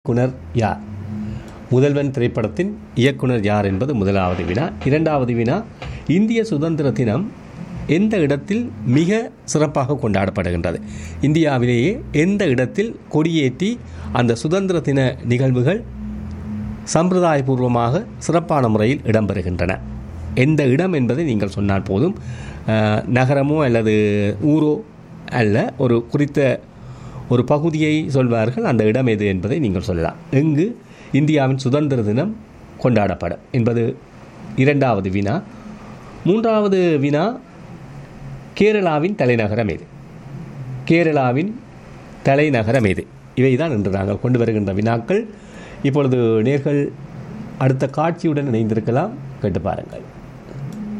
இயக்குனர் யார் முதல்வன் திரைப்படத்தின் இயக்குனர் யார் என்பது முதலாவது வினா இரண்டாவது வினா இந்திய சுதந்திர தினம் எந்த இடத்தில் மிக சிறப்பாக கொண்டாடப்படுகின்றது இந்தியாவிலேயே எந்த இடத்தில் கொடியேற்றி அந்த சுதந்திர தின நிகழ்வுகள் சம்பிரதாயபூர்வமாக சிறப்பான முறையில் இடம்பெறுகின்றன எந்த இடம் என்பதை நீங்கள் சொன்னால் போதும் அஹ், நகரமோ அல்லது ஊரோ அல்ல ஒரு குறித்த ஒரு பகுதியை சொல்வார்கள் அந்த இடம் எது என்பதை நீங்கள் சொல்லலாம் எங்கு இந்தியாவின் சுதந்திர தினம் கொண்டாடப்படும் என்பது இரண்டாவது வினா மூன்றாவது வினா கேரளாவின் தலைநகரம் எது கேரளாவின் தலைநகரம் எது இவைதான் இன்று நாங்கள் கொண்டு வருகின்ற வினாக்கள் இப்பொழுது நேர்கள் அடுத்த காட்சியுடன் இணைந்திருக்கலாம் கேட்டு பாருங்கள்